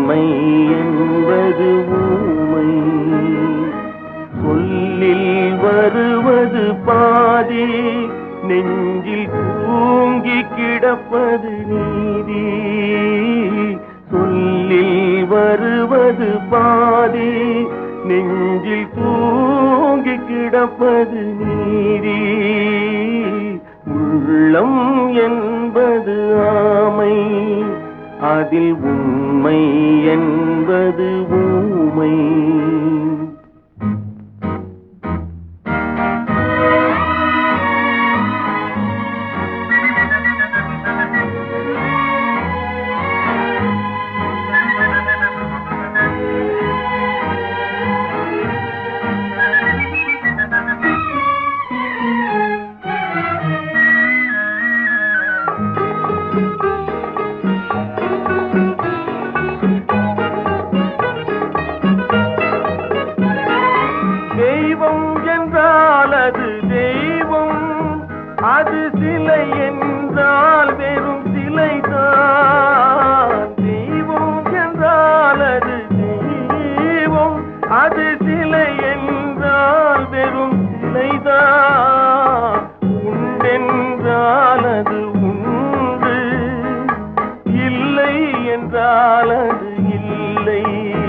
உண்மை என்பது ஊமை சொல்லில் வருவது பாதி நெஞ்சில் தூங்கி கிடப்பது நீதி சொல்லில் வருவது பாதி நெஞ்சில் தூங்கி கிடப்பது நீதி உள்ளம் என்பது ஆமை அதில் உண்மை என்பது ஊமை தெய்வம் என்றால் அது தெய்வம் அது சிலை என்றால் வெறும் சிலைதான் தெய்வம் என்றால் அது தெய்வம் அது சிலை என்றால் வெறும் சிலைதான் உண்டென்றால் அது உண்டு இல்லை என்றால் அது இல்லை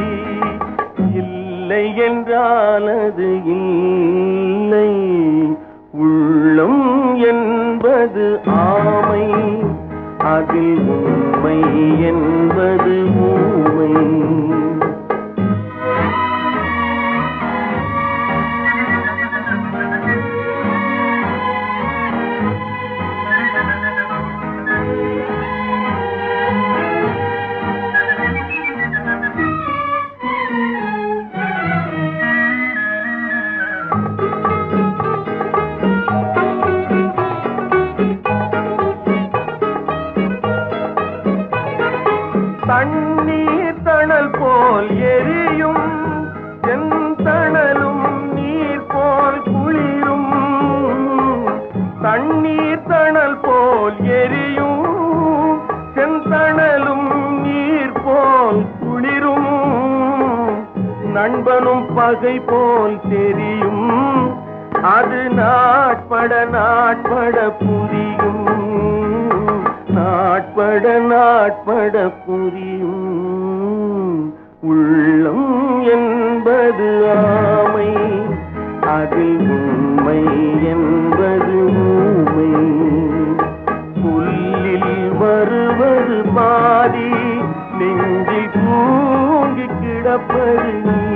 இல்லை என்றால் அது இல்லை உள்ளம் என்பது ஆமை அதில் உண்மை என்பது ஊமை தண்ணீர் தணல் போல் எரியும் செந்தணலும் நீர் போல் குளிரும் தண்ணீர் தணல் போல் எரியும் செந்தணலும் நீர் போல் குளிரும் நண்பனும் பகை போல் தெரியும் அது நாட்பட நாட்பட புரியும் நாட்பட நாட்பட புரியும் உள்ளம் என்பது ஆமை அதில் உண்மை என்பது ஊமை புல்லில் வருவது பாதி நெஞ்சில் தூங்கி கிடப்பது நீ